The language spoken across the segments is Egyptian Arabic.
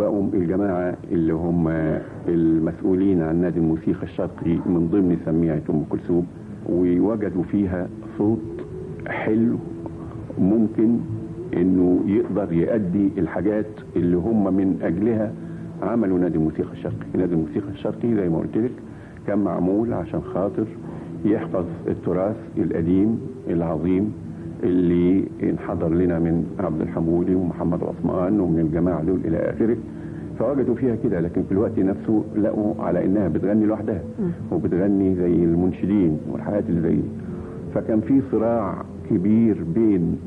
بقوا الجماعة اللي هم المسؤولين عن نادي الموسيقى الشرقي من ضمن سميعة أم كلثوم ووجدوا فيها صوت حلو ممكن انه يقدر يؤدي الحاجات اللي هم من اجلها عملوا نادي الموسيقى الشرقي نادي الموسيقى الشرقي زي ما قلت لك كان معمول عشان خاطر يحفظ التراث القديم العظيم اللي انحدر لنا من عبد الحمولي ومحمد عثمان ومن الجماعه دول الى اخره فوجدوا فيها كده لكن في الوقت نفسه لقوا على انها بتغني لوحدها وبتغني زي المنشدين والحاجات اللي زي دي فكان في صراع كبير بين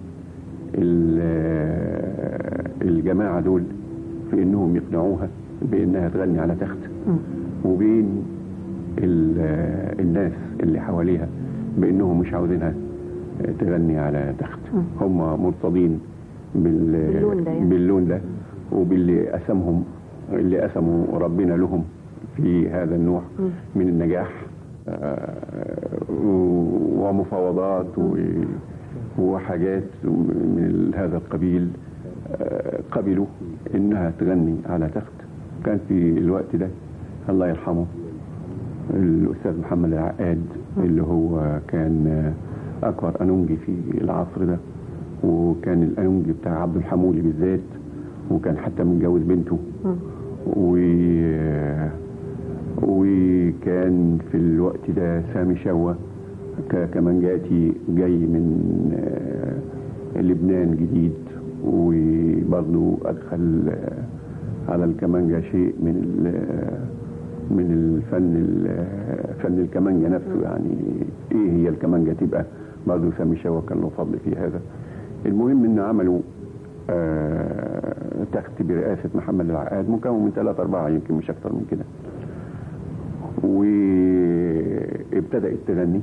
الجماعه دول في انهم يقنعوها بانها تغني على تخت وبين الناس اللي حواليها بانهم مش عاوزينها تغني على تخت هم مرتضين باللون ده يعني. باللون ده وباللي قسمهم اللي قسموا ربنا لهم في هذا النوع من النجاح ومفاوضات وحاجات من هذا القبيل قبلوا انها تغني على تخت كان في الوقت ده الله يرحمه الاستاذ محمد العقاد اللي هو كان اكبر انونجي في العصر ده وكان الانونجي بتاع عبد الحمولي بالذات وكان حتى متجوز بنته و وكان في الوقت ده سامي شوة كمانجاتي جاي من لبنان جديد وبرضه ادخل على الكمانجا شيء من من الفن فن الكمانجا نفسه يعني ايه هي الكمانجا تبقى برضه سامي شوى كان له فضل في هذا المهم ان عملوا آه تخت برئاسة محمد العقاد مكون من ثلاثة أربعة يمكن مش أكتر من كده وابتدأت تغني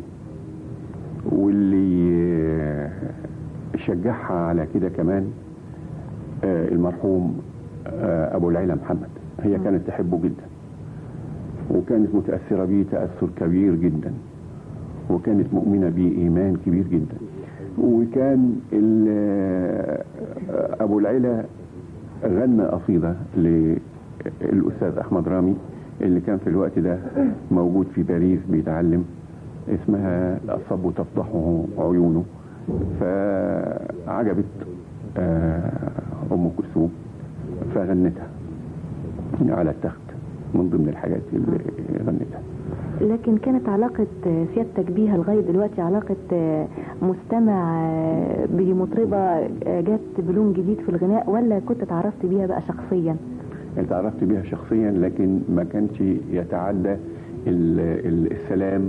واللي شجعها على كده كمان آه المرحوم آه أبو العلا محمد هي كانت تحبه جدا وكانت متأثرة بيه تأثر كبير جدا وكانت مؤمنة بيه إيمان كبير جدا وكان أبو العلا غنى قصيدة للأستاذ أحمد رامي اللي كان في الوقت ده موجود في باريس بيتعلم اسمها الصب تفضحه عيونه فعجبت أم كلثوم فغنتها على التخت من ضمن الحاجات اللي غنتها لكن كانت علاقة سيادتك بيها لغاية دلوقتي علاقة مستمع بمطربة جت بلون جديد في الغناء ولا كنت تعرفت بيها بقى شخصيا؟ تعرفت بيها شخصيا لكن ما كانش يتعدى السلام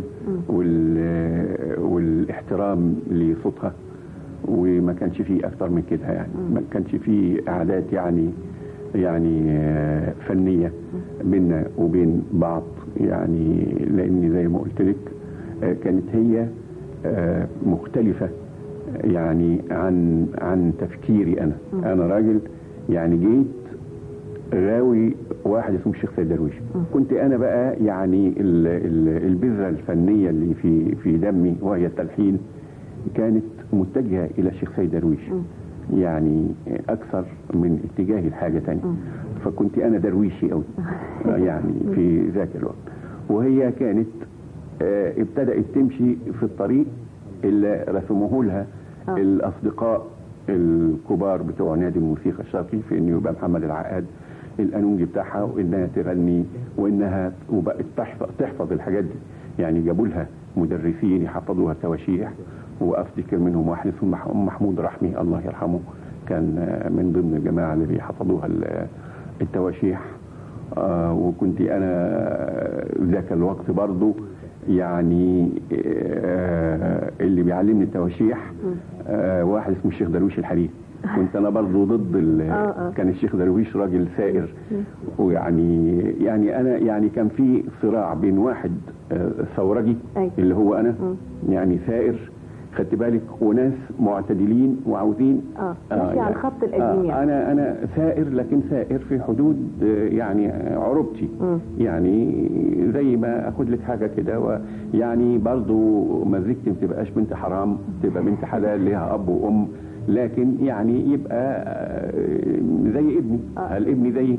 والاحترام لصوتها وما كانش فيه اكتر من كده يعني ما كانش فيه عادات يعني يعني فنية بيننا وبين بعض يعني لأن زي ما قلت لك كانت هي مختلفة يعني عن عن تفكيري أنا أنا راجل يعني جيت غاوي واحد اسمه الشيخ سيد درويش كنت أنا بقى يعني البذرة الفنية اللي في في دمي وهي التلحين كانت متجهة إلى الشيخ سيد درويش يعني اكثر من اتجاهي لحاجه ثانيه فكنت انا درويشي قوي يعني في ذاك الوقت وهي كانت ابتدات تمشي في الطريق اللي رسموه لها الاصدقاء الكبار بتوع نادي الموسيقى الشرقي في انه يبقى محمد العقاد الانونجي بتاعها وانها تغني وانها وبقت تحفظ, تحفظ الحاجات دي يعني جابوا لها مدرسين يحفظوها التواشيح وافتكر منهم واحد اسمه محمود رحمي الله يرحمه كان من ضمن الجماعه اللي بيحفظوها التواشيح آه وكنت انا ذاك الوقت برضو يعني آه اللي بيعلمني التواشيح آه واحد اسمه الشيخ درويش الحريري كنت انا برضو ضد كان الشيخ درويش راجل ثائر ويعني يعني انا يعني كان في صراع بين واحد ثورجي اللي هو انا يعني ثائر خدت بالك وناس معتدلين وعاوزين اه ماشي على الخط القديم آه يعني انا انا ثائر لكن ثائر في حدود يعني عروبتي يعني زي ما اخد لك حاجه كده ويعني برضو مزيكتي ما تبقاش بنت حرام تبقى بنت حلال ليها اب وام لكن يعني يبقى زي ابني آه. الابن زي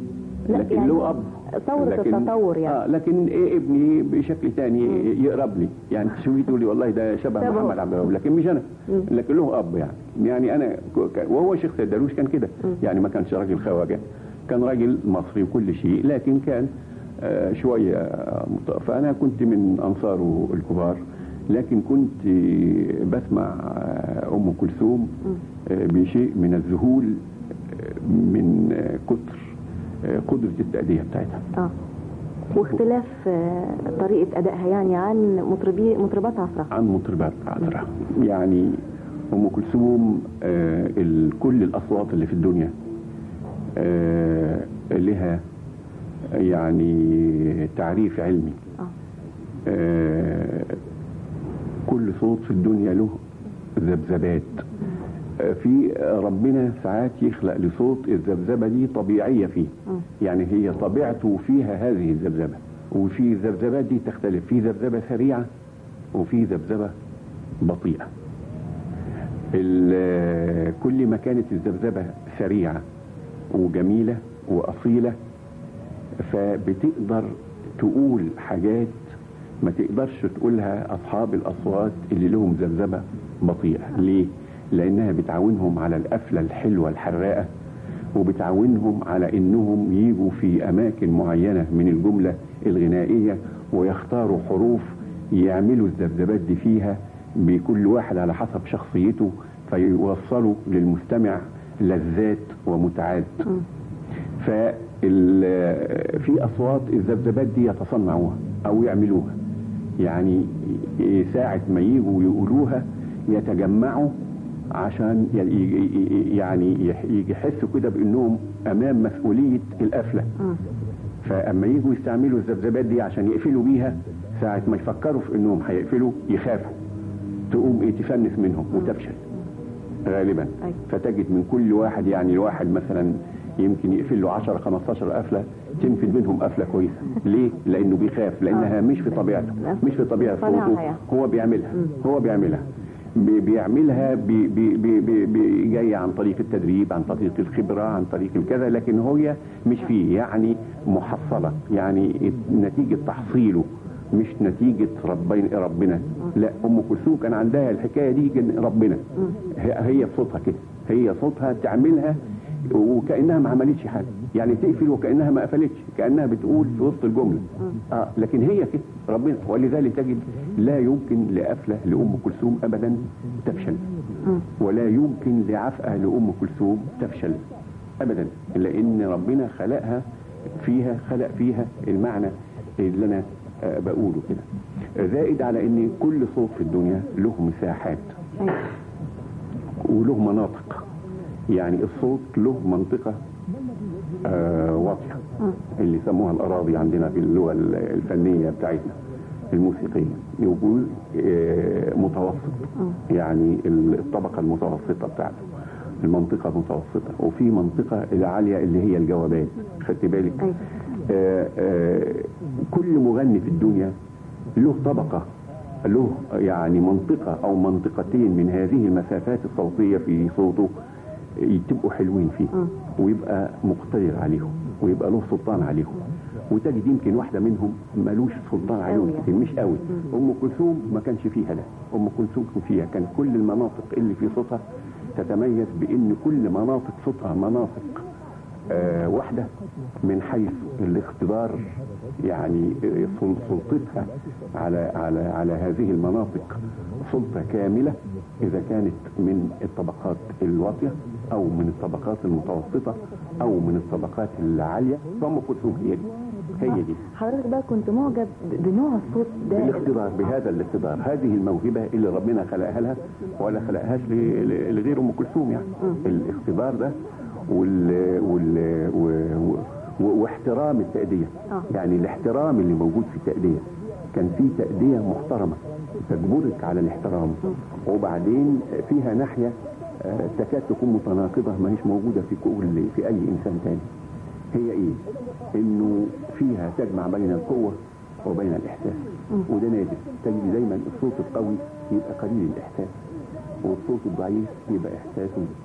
لا، لكن يعني له اب ثورة لكن- التطور يعني. اه لكن إيه ابني بشكل تاني يقرب لي يعني تشوفي تقولي والله ده شبه شبهه. محمد عبد الوهاب لكن مش انا لكن له اب يعني يعني انا ك- وهو شيخ سيد درويش كان كده يعني ما كانش راجل خواجه كان راجل مصري وكل شيء لكن كان آه، شويه آه، مت- فانا كنت من انصاره الكبار لكن كنت بسمع آه، ام كلثوم آه، بشيء من الذهول آه، من آه، كتر آه، قدره التاديه بتاعتها اه واختلاف آه، طريقة أدائها يعني عن مطربي مطربات عصرها عن مطربات عذرا يعني ام كلثوم آه ال- كل الاصوات اللي في الدنيا آه لها يعني تعريف علمي اه آه كل صوت في الدنيا له ذبذبات آه في ربنا ساعات يخلق لصوت الذبذبه دي طبيعيه فيه مم. يعني هي طبيعته فيها هذه الذبذبه وفي الذبذبات دي تختلف في ذبذبه سريعه وفي ذبذبه بطيئه ال- كل ما كانت الذبذبه سريعه وجميله واصيله فبتقدر تقول حاجات ما تقدرش تقولها اصحاب الاصوات اللي لهم ذبذبه بطيئه ليه لانها بتعاونهم على القفله الحلوه الحراقه وبتعاونهم على انهم يجوا في اماكن معينه من الجمله الغنائيه ويختاروا حروف يعملوا الذبذبات دي فيها بكل واحد على حسب شخصيته فيوصلوا للمستمع لذات ومتعات مم. فال- في اصوات الذبذبات دي يتصنعوها او يعملوها يعني ساعة ما يجوا يقولوها يتجمعوا عشان ي- ي- ي- يعني يح- يحسوا كده بانهم امام مسؤولية القفلة مم. فاما يجوا يستعملوا الذبذبات دي عشان يقفلوا بيها ساعة ما يفكروا في انهم هيقفلوا يخافوا تقوم ايه تفنس منهم وتفشل غالبا أيوة. فتجد من كل واحد يعني الواحد مثلا يمكن يقفل له 10 15 قفله تنفذ منهم قفله كويسه ليه لانه بيخاف لانها مش في طبيعته مش في طبيعه صنعها صوته يعني. هو بيعملها هو بيعملها بي- بيعملها بي بي بي بي بي جاي عن طريق التدريب عن طريق الخبره عن طريق الكذا لكن هي مش فيه يعني محصله يعني نتيجه تحصيله مش نتيجه ربنا ربنا لا ام كلثوم كان عندها الحكايه دي كان ربنا هي هي في صوتها كده هي صوتها تعملها وكانها ما عملتش حاجه يعني تقفل وكانها ما قفلتش كانها بتقول في وسط الجمله اه لكن هي كده ربنا ولذلك تجد لا يمكن لقفله لام كلثوم ابدا تفشل مم. ولا يمكن لعفأة لأم كلثوم تفشل أبدا لأن ربنا خلقها فيها خلق فيها المعنى اللي أنا آه، بقوله كده زائد على أن كل صوت في الدنيا له مساحات أيوة. وله مناطق يعني الصوت له منطقة آه واطية مم. اللي يسموها الأراضي عندنا في اللغة الفنية بتاعتنا الموسيقية يقول آه متوسط يعني الطبقة المتوسطة بتاعته المنطقة متوسطة وفي منطقة العالية اللي هي الجوابات خدت بالك أيوة. آه آه كل مغني في الدنيا له طبقة له يعني منطقة أو منطقتين من هذه المسافات الصوتية في صوته تبقوا حلوين فيه مم. ويبقى مقتدر عليهم ويبقى له سلطان عليهم وتجد يمكن واحدة منهم ملوش سلطان عليهم أوي يعني. كتير مش قوي أم كلثوم ما كانش فيها ده أم كلثوم كان فيها كان كل المناطق اللي في صوتها تتميز بأن كل مناطق صوتها مناطق آه واحدة من حيث الاقتدار يعني آه، سل- سلطتها على على على هذه المناطق سلطة كاملة إذا كانت من الطبقات الواطية أو من الطبقات المتوسطة أو من الطبقات العالية فأم كلثوم هي دي هي دي حضرتك بقى كنت معجب ب- بنوع الصوت ده بالاقتدار بهذا الاقتدار هذه الموهبة اللي ربنا خلقها لها ولا خلقهاش ل- ل- لغير أم كلثوم يعني الاقتدار ده وال وال و و و واحترام التأدية آه. يعني الاحترام اللي موجود في التأدية كان في تأدية محترمة تجبرك على الاحترام وبعدين فيها ناحية آه، تكاد تكون متناقضة ما هيش موجودة في كل في أي إنسان تاني هي إيه؟ إنه فيها تجمع بين القوة وبين الإحساس وده نادر تجد دايما الصوت القوي يبقى قليل الإحساس والصوت الضعيف يبقى إحساسه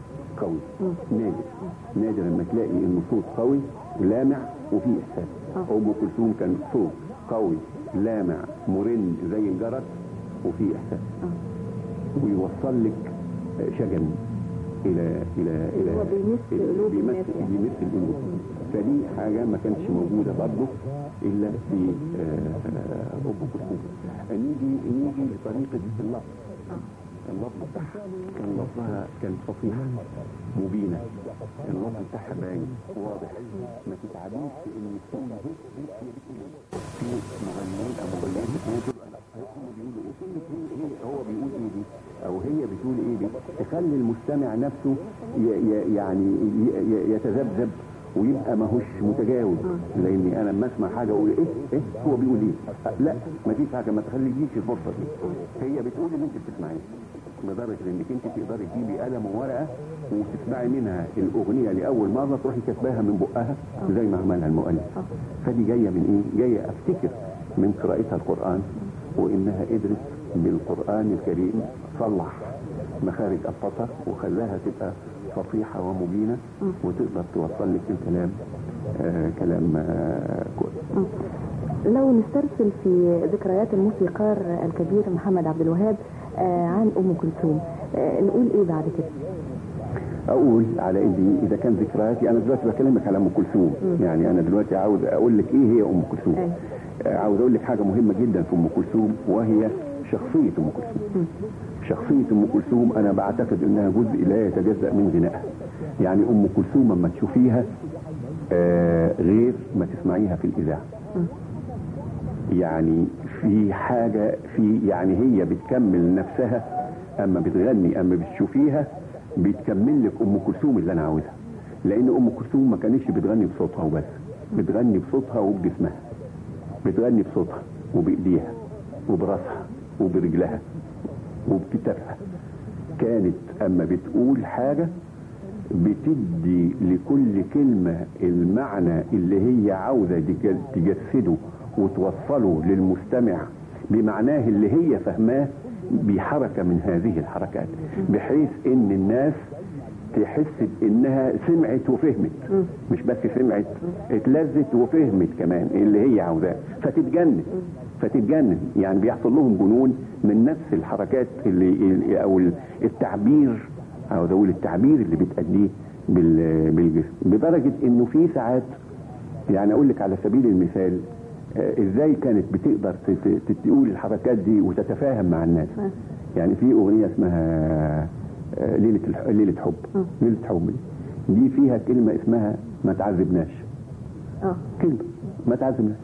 قوي نادر نادر لما تلاقي انه صوت قوي ولامع وفيه احساس آه. ام كلثوم كان صوت قوي لامع مرن زي الجرس وفيه احساس ويوصل لك شجن الى الى الى هو بيمس إلى- قلوب الناس بيمس يعني. بيمس القلوب فدي حاجه ما كانتش موجوده برضه الا في آه، آه، ام كلثوم نيجي نيجي لطريقه اللفظ اللفظ بتاعها كان لفظها كان فصيح مبينه اللفظ بتاعها باين واضح ما تتعبيش في ان يكون في مغنيين او مغنيات بتقول هم بيقولوا ايه كلمة هي هي هو بيقول ايه دي او هي بتقول ايه دي تخلي المستمع نفسه ي- ي- يعني ي- ي- يتذبذب ويبقى ماهوش متجاوب لاني انا لما اسمع حاجه اقول ايه ايه هو بيقول ايه لا ما فيش حاجه ما تخليكيش الفرصه دي هي بتقول اللي انت بتسمعيه لدرجه انك انت تقدري تجيبي قلم وورقه وتسمعي منها الاغنيه لاول مره تروحي كاتباها من بقها زي ما عملها المؤلف فدي جايه من ايه؟ جايه افتكر من قراءتها القران وانها قدرت بالقران الكريم تصلح مخارج الفطر وخلاها تبقى فصيحه ومبينه وتقدر توصل لك الكلام آه كلام آه كويس لو نسترسل في ذكريات الموسيقار الكبير محمد عبد الوهاب آه، عن ام كلثوم آه، نقول ايه بعد كده اقول على ان اذا كان ذكرياتي انا دلوقتي بكلمك على ام كلثوم يعني انا دلوقتي عاوز اقول لك ايه هي ام كلثوم أيوة. آه، عاوز اقول لك حاجه مهمه جدا في ام كلثوم وهي شخصيه ام كلثوم شخصيه ام كلثوم انا بعتقد انها جزء لا يتجزا من غنائها يعني ام كلثوم لما تشوفيها آه، غير ما تسمعيها في الاذاعه يعني في حاجة في يعني هي بتكمل نفسها اما بتغني اما بتشوفيها بتكمل لك ام كلثوم اللي انا عاوزها لان ام كلثوم ما كانتش بتغني بصوتها وبس بتغني بصوتها وبجسمها بتغني بصوتها وبايديها وبراسها وبرجلها وبكتافها كانت اما بتقول حاجة بتدي لكل كلمة المعنى اللي هي عاوزة تج- تجسده وتوصله للمستمع بمعناه اللي هي فهماه بحركة من هذه الحركات بحيث ان الناس تحس انها سمعت وفهمت مش بس سمعت اتلذت وفهمت كمان اللي هي عاوزاه فتتجنن فتتجنن يعني بيحصل لهم جنون من نفس الحركات اللي او التعبير عاوز اقول التعبير اللي بتأديه بال- بالجسم لدرجة انه في ساعات يعني اقول لك على سبيل المثال آه، ازاي كانت بتقدر ت- ت- تقول الحركات دي وتتفاهم مع الناس يعني في اغنية اسمها آه، ليلة الح- ليلة حب ليلة حب دي. دي فيها كلمة اسمها ما تعذبناش اه كلمة ما تعذبناش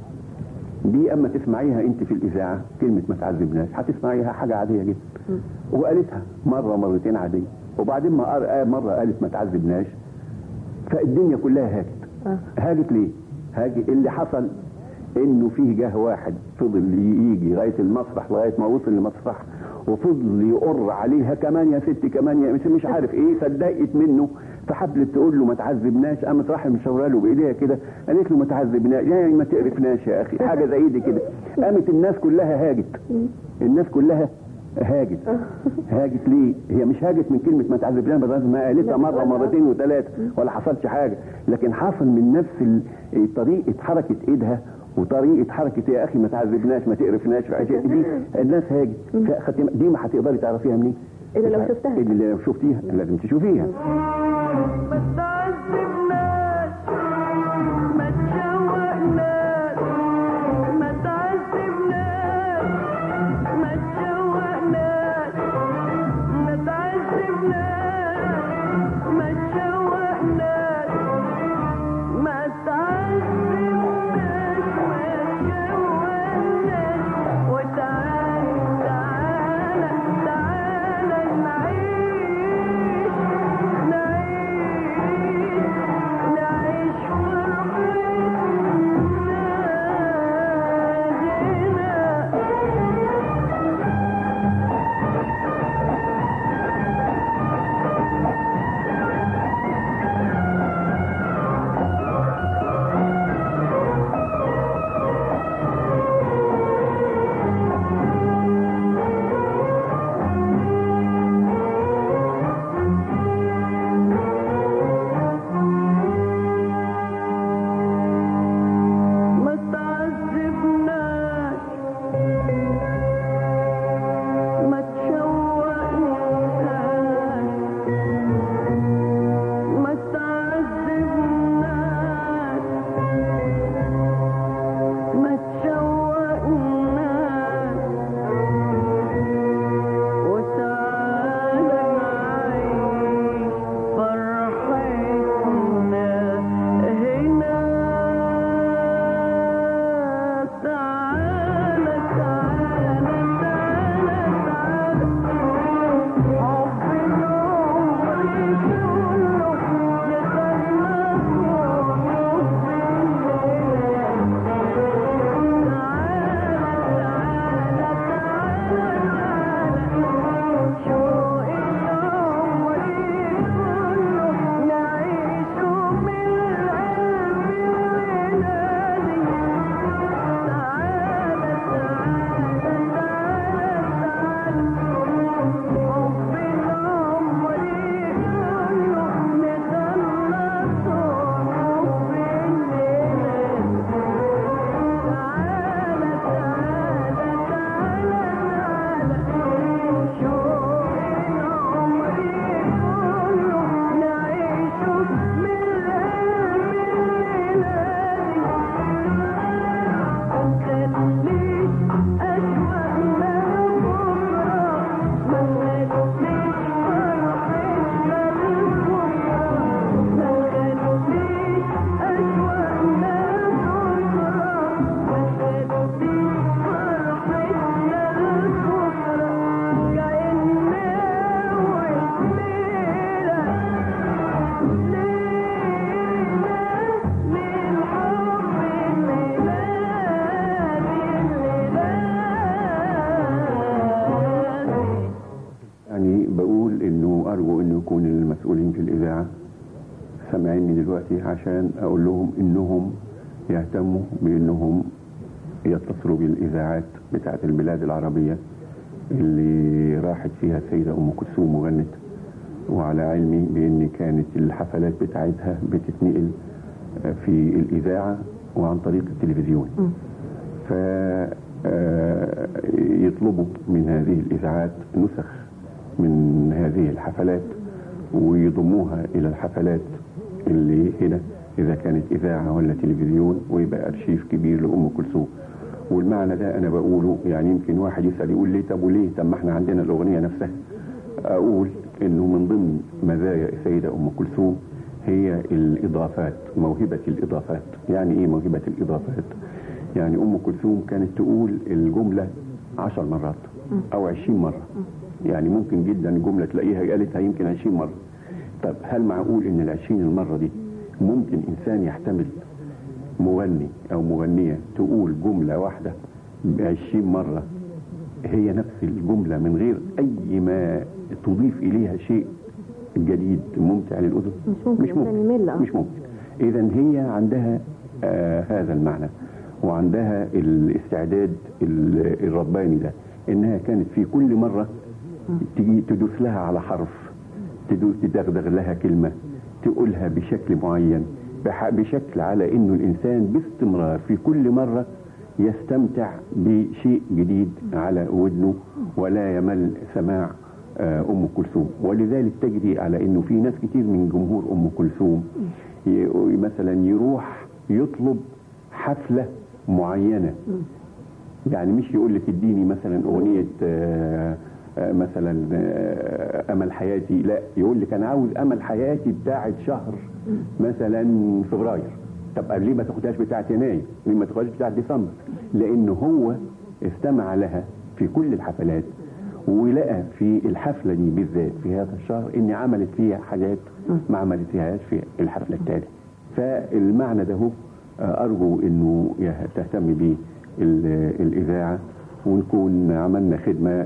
دي اما تسمعيها انت في الاذاعه كلمه ما تعذبناش هتسمعيها حاجه عاديه جدا وقالتها مره مرتين عاديه وبعدين ما قال- آه مره قالت ما تعذبناش فالدنيا كلها هاجت آه. هاجت ليه؟ هاجت اللي حصل انه فيه جه واحد فضل يجي لغايه المسرح لغايه ما وصل للمسرح وفضل يقر عليها كمان يا ستي كمان يا مش مش عارف ايه فاتضايقت منه فحبلت تقول له ما تعذبناش قامت راح مشاوره له بايديها كده قالت له ما تعذبناش يعني ما تقرفناش يا اخي حاجه زي دي كده قامت الناس كلها هاجت الناس كلها هاجت هاجت ليه هي مش هاجت من كلمه ما تعذبناش بدل ما قالتها مره مرتين وثلاثه ولا حصلش حاجه لكن حصل من نفس ال- طريقه حركه ايدها وطريقه حركه يا اخي ما تعذبناش ما تقرفناش دي الناس هاجت فختم- دي ما هتقدري تعرفيها منين إلا لو مش عارف. شفتها. اللي لو شفتيها لازم تشوفيها ما تعذبناش ما تشوقناش ما تعذبناش ما تشوقناش ما تعذبناش ما تشوقناش ما تعذبناش ما تشوقناش وتعالى تعالى تعالى نعيش نعيش دلوقتي عشان اقول لهم انهم يهتموا بانهم يتصلوا بالاذاعات بتاعت البلاد العربيه اللي راحت فيها السيده ام كلثوم وغنت وعلى علمي بان كانت الحفلات بتاعتها بتتنقل في الاذاعه وعن طريق التلفزيون مم. ف آه، يطلبوا من هذه الاذاعات نسخ من هذه الحفلات ويضموها الى الحفلات اللي هنا اذا كانت اذاعه ولا تلفزيون ويبقى ارشيف كبير لام كلثوم والمعنى ده انا بقوله يعني يمكن واحد يسال يقول ليه طب وليه طب ما احنا عندنا الاغنيه نفسها اقول انه من ضمن مزايا السيده ام كلثوم هي الاضافات موهبه الاضافات يعني ايه موهبه الاضافات يعني ام كلثوم كانت تقول الجمله عشر مرات او عشرين مره يعني ممكن جدا جمله تلاقيها قالتها يمكن عشرين مره طب هل معقول ان العشرين المره دي ممكن انسان يحتمل مغني او مغنيه تقول جمله واحده بعشرين مره هي نفس الجمله من غير اي ما تضيف اليها شيء جديد ممتع للاذن مش ممكن مش الإنسان ممكن يمل، آه. مش ممكن اذا هي عندها آه هذا المعنى وعندها الاستعداد ال- الرباني ده انها كانت في كل مره تيجي تدوس لها على حرف تدو- تدغدغ لها كلمه تقولها بشكل معين بح- بشكل على انه الانسان باستمرار في كل مره يستمتع بشيء جديد على ودنه ولا يمل سماع آه، ام كلثوم ولذلك تجري على انه في ناس كتير من جمهور ام كلثوم ي- مثلا يروح يطلب حفله معينه يعني مش يقول لك اديني مثلا اغنيه آه، آه، مثلا آه، امل حياتي لا يقول لك انا عاوز امل حياتي بتاعه شهر مثلا فبراير طب ليه ما تاخدهاش بتاعه يناير ليه ما تاخدهاش بتاعه ديسمبر لانه هو استمع لها في كل الحفلات ولقى في الحفله دي بالذات في هذا الشهر ان عملت فيها حاجات ما عملتهاش في الحفله التاليه فالمعنى ده هو آه، ارجو انه يه- تهتم به ال- الاذاعه ونكون عملنا خدمه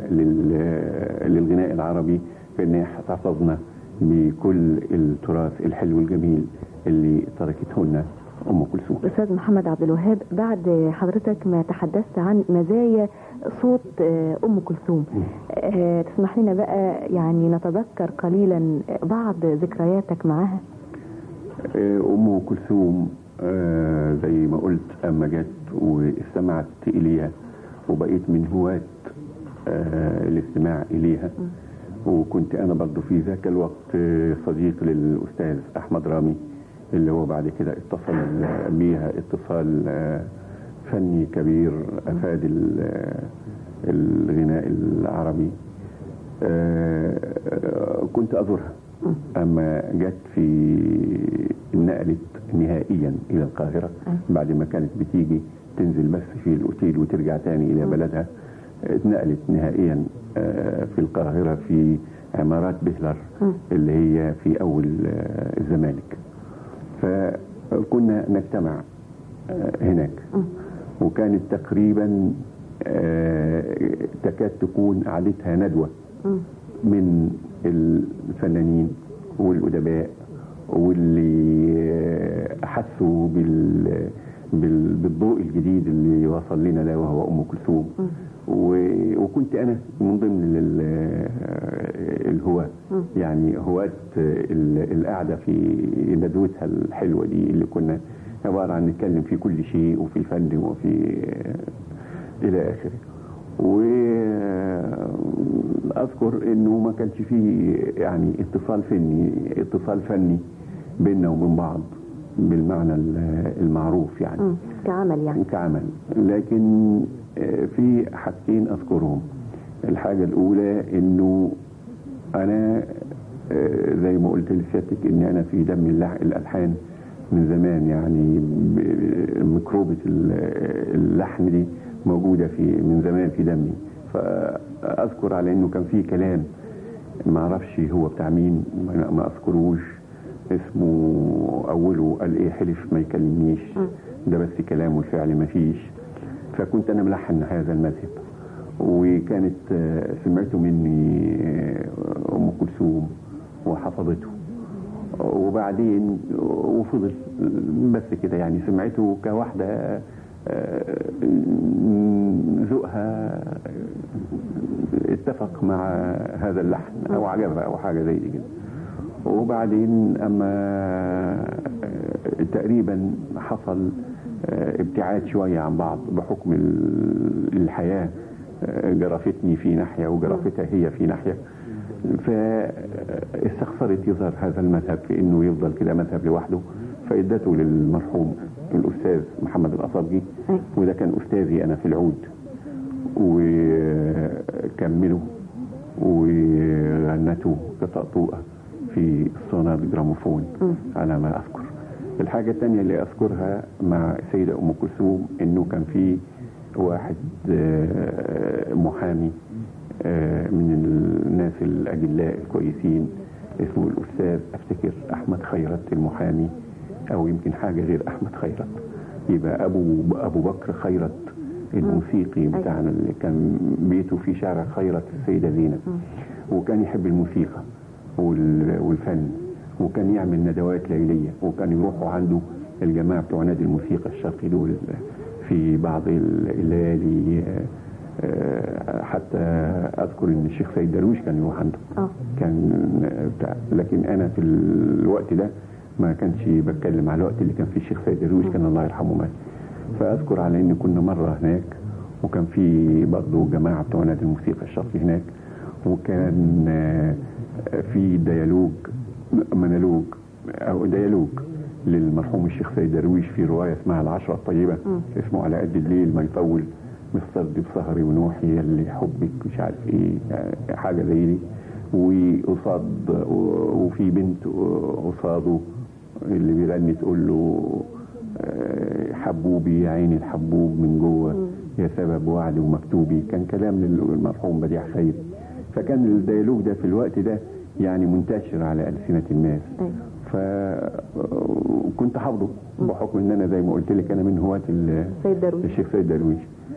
لل- للغناء العربي في ان هي تحفظنا بكل التراث الحلو الجميل اللي تركته لنا ام كلثوم استاذ محمد عبد الوهاب بعد حضرتك ما تحدثت عن مزايا صوت آه، ام كلثوم آه، تسمح لنا بقى يعني نتذكر قليلا بعض ذكرياتك معها آه، ام كلثوم آه، زي ما قلت اما جت واستمعت اليها وبقيت من هواة آه، الاستماع اليها وكنت انا برضو في ذاك الوقت آه، صديق للاستاذ احمد رامي اللي هو بعد كده اتصل بيها اتصال آه، فني كبير افاد ال- آه، الغناء العربي آه، آه، كنت ازورها اما جت في نقلت نهائيا الى القاهره بعد ما كانت بتيجي تنزل بس في الاوتيل وترجع تاني الى بلدها اتنقلت نهائيا آه، في القاهره في عمارات بهلر اللي هي في اول آه، الزمالك فكنا نجتمع آه، هناك وكانت تقريبا آه، تكاد تكون قعدتها ندوه من الفنانين والادباء واللي آه، حسوا بال بال- بالضوء الجديد اللي وصل لنا ده وهو ام كلثوم و- وكنت انا من ضمن ال- آه، الهواة يعني هواة ال- القعده في ندوتها الحلوه دي اللي كنا عباره عن نتكلم في كل شيء وفي الفن وفي آه، الى اخره واذكر انه ما كانش فيه يعني اتصال فني اتصال فني بيننا وبين بعض بالمعنى ال- المعروف يعني مم. كعمل يعني كعمل لكن آه، في حاجتين اذكرهم الحاجه الاولى انه انا آه، زي ما قلت لسيادتك ان انا في دم اللح- الالحان من زمان يعني ب- ميكروبة ال- اللحن دي موجودة في من زمان في دمي فأذكر على إنه كان في كلام ما أعرفش هو بتاع مين ما ما أذكروش اسمه أوله قال إيه حلف ما يكلمنيش ده بس كلام والفعل ما فيش فكنت أنا ملحن هذا المذهب وكانت آه، سمعته مني آه، أم كلثوم وحفظته وبعدين وفضل بس كده يعني سمعته كواحدة آه، ذوقها اتفق مع هذا اللحن او عجبها او حاجة زي دي كده وبعدين اما آه، تقريبا حصل آه، ابتعاد شوية عن بعض بحكم ال- الحياة آه، جرفتني في ناحية وجرفتها هي في ناحية فاستخسرت يظهر هذا المذهب في انه يفضل كده مذهب لوحده فادته للمرحوم الاستاذ محمد الاصابجي أي. وده كان استاذي انا في العود وكمله وغنته كطقطوقه في الصونات جراموفون على ما اذكر الحاجة الثانية اللي أذكرها مع السيدة أم كلثوم إنه كان في واحد آه، محامي آه، من الناس الأجلاء الكويسين اسمه الأستاذ أفتكر أحمد خيرت المحامي أو يمكن حاجة غير أحمد خيرت يبقى أبو أبو بكر خيرت الموسيقي بتاعنا اللي كان بيته في شارع خيرت السيدة زينب وكان يحب الموسيقى وال- والفن وكان يعمل ندوات ليلية وكان يروحوا عنده الجماعة بتوع نادي الموسيقى الشرقي دول في بعض الليالي آه، آه، حتى أذكر إن الشيخ سيد درويش كان يروح عنده اه كان بتاع لكن انا في الوقت ده ما كانش بتكلم على الوقت اللي كان فيه الشيخ سيد درويش كان الله يرحمه مات فاذكر على ان كنا مره هناك وكان في برضه جماعه بتوع نادي الموسيقى الشرقي هناك وكان آه، في ديالوج منالوج او ديالوج للمرحوم الشيخ سيد درويش في روايه اسمها العشره الطيبه اسمه على قد الليل ما يطول مسترد بسهري ونوحي اللي حبك مش عارف ايه آه، حاجه زي دي وقصاد وفي بنت قصاده اللي بيغني تقول له آه، حبوبي يا عيني الحبوب من جوه يا سبب وعدي ومكتوبي كان كلام للمرحوم بديع خير فكان الديالوج ده في الوقت ده يعني منتشر على ألسنة الناس أيوة. فكنت حافظه بحكم ان انا زي ما قلت لك انا من هواة ال- سيد درويش الشيخ سيد درويش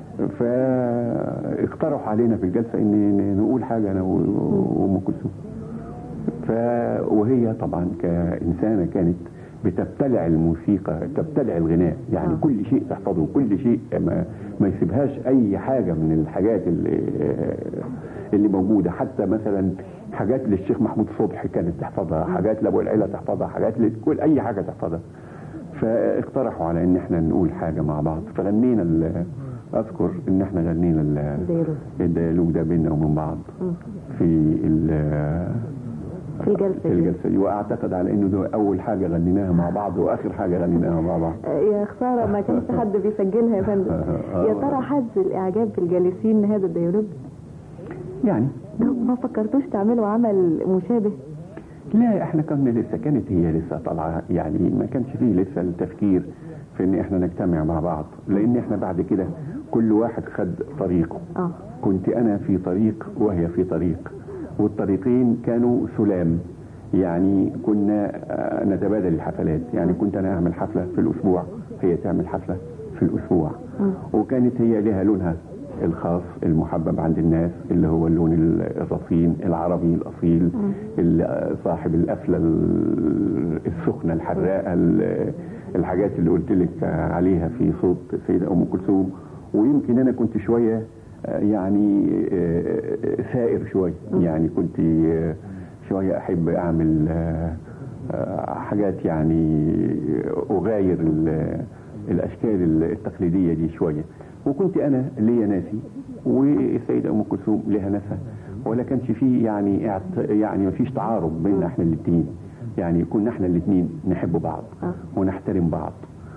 فاقترحوا علينا في الجلسه ان نقول حاجه انا و- وام كلثوم ف وهي طبعا كانسانه كانت بتبتلع الموسيقى تبتلع الغناء يعني آه. كل شيء تحفظه كل شيء ما, ما يسيبهاش اي حاجه من الحاجات اللي اللي موجوده حتى مثلا حاجات للشيخ محمود صبحي كانت تحفظها حاجات لابو العيله تحفظها حاجات لكل اي حاجه تحفظها فاقترحوا على ان احنا نقول حاجه مع بعض فغنينا ال- اذكر ان احنا غنينا ال- ديالوج. الديالوج ده بيننا وبين بعض في ال- في الجلسة في دي. الجلسه دي واعتقد على انه ده اول حاجه غنيناها مع بعض واخر حاجه غنيناها مع بعض آه، يا خسارة ما كانش حد بيسجلها يا فندم يا ترى حز الإعجاب بالجالسين هذا الديالوج يعني ده ما فكرتوش تعملوا عمل مشابه لا احنا كنا لسه كانت هي لسه طالعه يعني ما كانش فيه لسه التفكير في ان احنا نجتمع مع بعض لان احنا بعد كده كل واحد خد طريقه اه كنت انا في طريق وهي في طريق والطريقين كانوا سلام يعني كنا آه، نتبادل الحفلات يعني كنت انا اعمل حفله في الاسبوع هي تعمل حفله في الاسبوع وكانت هي لها لونها الخاص المحبب عند الناس اللي هو اللون ال- الرصين العربي الاصيل ال- صاحب القفله ال- السخنه الحراقه ال- الحاجات اللي قلت لك عليها في صوت سيده ام كلثوم ويمكن انا كنت شويه آه، يعني آه، سائر شويه يعني كنت آه، شويه احب اعمل آه، آه، حاجات يعني اغاير ال- الاشكال التقليديه دي شويه وكنت انا ليا ناسي والسيده ام كلثوم لها ناسها ولا كانش فيه يعني اعت- يعني ما فيش تعارض بيننا احنا الاثنين يعني كنا احنا الاثنين نحب بعض آه. ونحترم بعض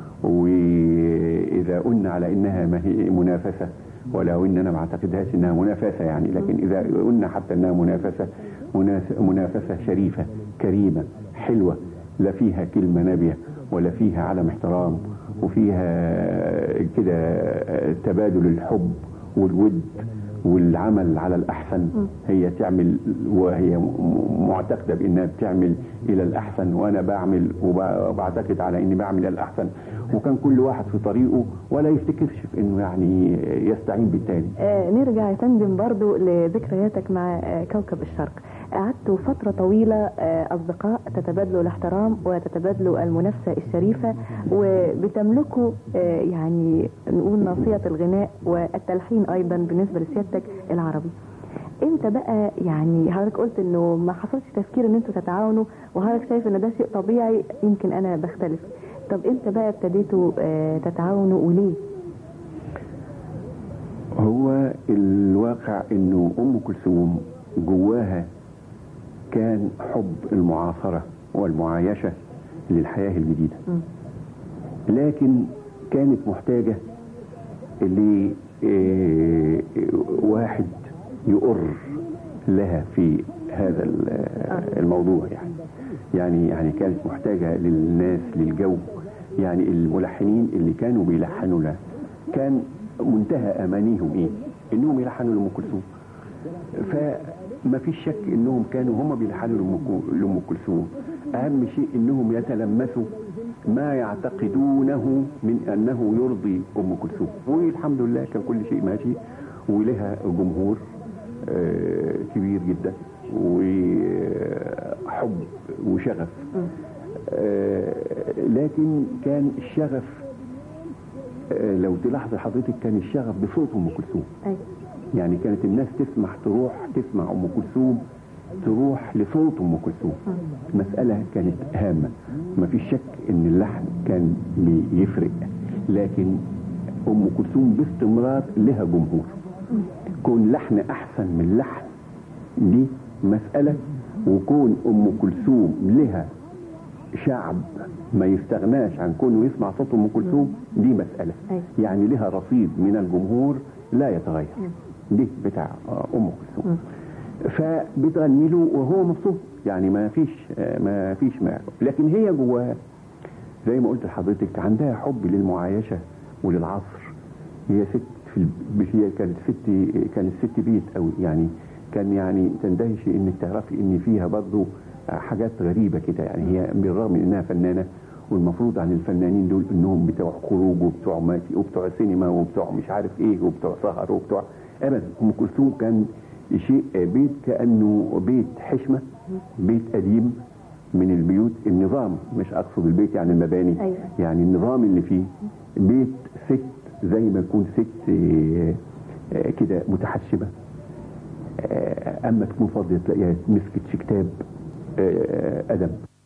واذا قلنا على انها ما هي منافسه ولو ان انا ما اعتقدهاش انها منافسه يعني لكن اذا قلنا حتى انها منافسه مناس- منافسه شريفه كريمه حلوه لا فيها كلمه نابيه ولا فيها عدم احترام وفيها كده تبادل الحب والود والعمل على الأحسن هي تعمل وهي م- معتقدة بأنها بتعمل إلى الأحسن وأنا بعمل وب- وبعتقد على إني بعمل إلى الأحسن وكان كل واحد في طريقه ولا يفتكرش في إنه يعني يستعين بالتاني آه نرجع يا فندم برضو لذكرياتك مع آه كوكب الشرق قعدتوا فترة طويلة آه، أصدقاء تتبادلوا الاحترام وتتبادلوا المنافسة الشريفة وبتملكوا آه، يعني نقول ناصية الغناء والتلحين أيضا بالنسبة لسيادتك العربي امتى بقى يعني حضرتك قلت انه ما حصلش تفكير ان انتوا تتعاونوا وحضرتك شايف ان ده شيء طبيعي يمكن انا بختلف طب امتى بقى ابتديتوا آه، تتعاونوا وليه؟ هو الواقع انه ام كلثوم جواها كان حب المعاصرة والمعايشة للحياة الجديدة مم. لكن كانت محتاجة لواحد يقر لها في هذا ال- الموضوع يعني يعني يعني كانت محتاجة للناس للجو يعني الملحنين اللي كانوا بيلحنوا لها كان منتهى امانيهم ايه انهم يلحنوا لام كلثوم فما فيش شك انهم كانوا هم بيلحنوا لأم كو- لام كلثوم اهم شيء انهم يتلمسوا ما يعتقدونه من انه يرضي ام كلثوم والحمد لله كان كل شيء ماشي ولها جمهور آه، كبير جدا وحب وشغف آه، لكن كان الشغف آه، لو تلاحظ حضرتك كان الشغف بصوت ام كلثوم أيوة. يعني كانت الناس تسمح تروح تسمع ام كلثوم تروح لصوت ام كلثوم مسألة كانت هامة ما فيش شك ان اللحن كان بيفرق لكن ام كلثوم باستمرار لها جمهور كون لحن احسن من لحن دي مسألة وكون ام كلثوم لها شعب ما يستغناش عن كونه يسمع صوت ام كلثوم دي مسألة أيوة. يعني لها رصيد من الجمهور لا يتغير دي بتاع آه، ام كلثوم فبتغني له وهو مبسوط يعني ما فيش آه، ما فيش ما لكن هي جواها زي ما قلت لحضرتك عندها حب للمعايشه وللعصر هي ست في الب... هي كانت ست كانت ست بيت قوي يعني كان يعني تندهشي انك تعرفي ان فيها برضه حاجات غريبه كده يعني هي بالرغم من انها فنانه والمفروض عن الفنانين دول انهم بتوع خروج وبتوع ماتي وبتوع سينما وبتوع مش عارف ايه وبتوع سهر وبتوع ابدا ام كلثوم كان شيء بيت كانه بيت حشمه بيت قديم من البيوت النظام مش اقصد البيت يعني المباني أيوة. يعني النظام اللي فيه بيت ست زي ما يكون ست آه، آه، كده متحشمه آه، اما تكون فاضيه تلاقيها مسكت في كتاب آه، ادب